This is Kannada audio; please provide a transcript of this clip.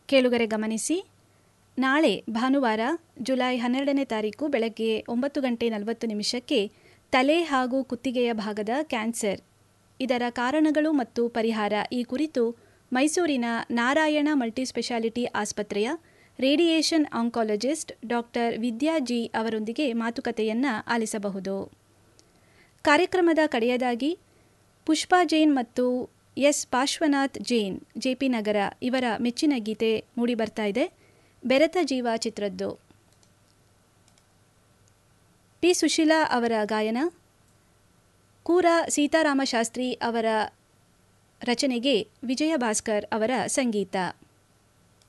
ಕೇಳುಗರೆ ಗಮನಿಸಿ ನಾಳೆ ಭಾನುವಾರ ಜುಲೈ ಹನ್ನೆರಡನೇ ತಾರೀಕು ಬೆಳಗ್ಗೆ ಒಂಬತ್ತು ಗಂಟೆ ನಲವತ್ತು ನಿಮಿಷಕ್ಕೆ ತಲೆ ಹಾಗೂ ಕುತ್ತಿಗೆಯ ಭಾಗದ ಕ್ಯಾನ್ಸರ್ ಇದರ ಕಾರಣಗಳು ಮತ್ತು ಪರಿಹಾರ ಈ ಕುರಿತು ಮೈಸೂರಿನ ನಾರಾಯಣ ಮಲ್ಟಿಸ್ಪೆಷಾಲಿಟಿ ಆಸ್ಪತ್ರೆಯ radiation oncologist doctor Vidya G ಅವರೊಂದಿಗೆ ಮಾತುಕತೆಯನ್ನು ಆಲಿಸಬಹುದು ಕಾರ್ಯಕ್ರಮದ ಕಡೆಯದಾಗಿ ಪುಷ್ಪಾ ಜೈನ್ ಮತ್ತು ಎಸ್ ಪಾರ್ಶ್ವನಾಥ್ ಜೈನ್ ಜೆಪಿ ನಗರ ಇವರ ಮೆಚ್ಚಿನ ಗೀತೆ ಮೂಡಿಬರ್ತಾ ಇದೆ ಬೆರೆತ ಜೀವ ಚಿತ್ರದ್ದು ಪಿ ಸುಶೀಲಾ ಅವರ ಗಾಯನ ಕೂರ ಸೀತಾರಾಮ ಶಾಸ್ತ್ರಿ ಅವರ ರಚನೆಗೆ ವಿಜಯ ಭಾಸ್ಕರ್ ಅವರ ಸಂಗೀತ